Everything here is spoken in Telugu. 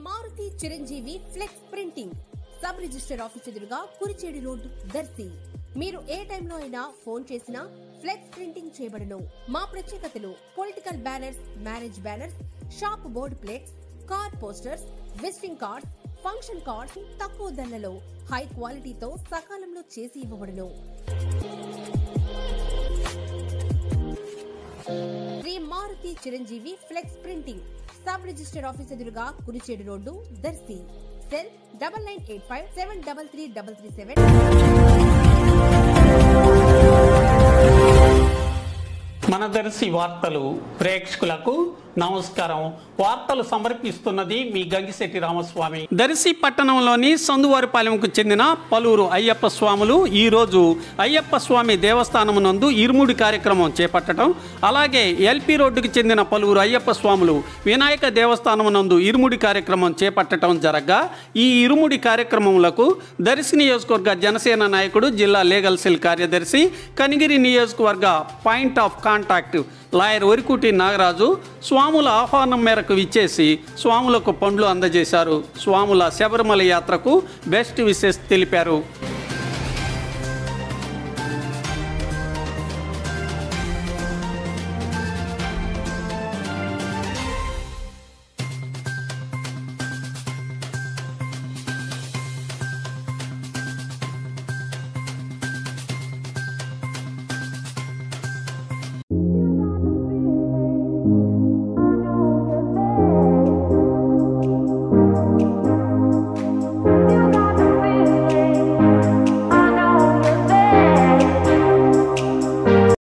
Maruti Chiranjeevi flex printing sub registrar office ఎదురుగా కురిచేడు రోడ్డు దర్శి మీరు ఏ టైంలో అయినా ఫోన్ చేసినా ఫ్లెక్స్ ప్రింటింగ్ చేయబడును మా ప్రత్యేకతలు political banners marriage banners shop board plates car posters visiting cards function cards తక్కువ ధరలలో హై క్వాలిటీతో సకాలంలో చేసి ఇవ్వబడును Shri Maruthi Chiranjeevi flex printing sub registrar office ఎదురుగా Kurichedu road Darsi cell double nine eight five seven double three double three seven మన దర్శి వార్తలు ప్రేక్షకులకు నమస్కారం వార్తలు సమర్పిస్తున్నది మీ గంగిశెట్టి రామస్వామి దర్శి పట్టణంలోని సందువారిపాలెంకు చెందిన పలువురు అయ్యప్ప స్వాములు ఈ రోజు అయ్యప్ప స్వామి దేవస్థానం నందు ఇరుముడి కార్యక్రమం చేపట్టడం అలాగే ఎల్పి రోడ్డుకు చెందిన పలువురు అయ్యప్ప స్వాములు వినాయక దేవస్థానం నందు ఇరుముడి కార్యక్రమం చేపట్టడం జరగగా ఈ ఇరుముడి కార్యక్రమములకు దర్శి నియోజకవర్గ జనసేన నాయకుడు జిల్లా లీగల్ సెల్ కార్యదర్శి కనిగిరి నియోజకవర్గ point of contact lawyer Varikuti Nagaraju స్వాముల ఆహ్వానం మేరకు విచ్చేసి స్వాములకు పండ్లు అందజేశారు స్వాముల శబరిమల యాత్రకు బెస్ట్ విషెస్ తెలిపారు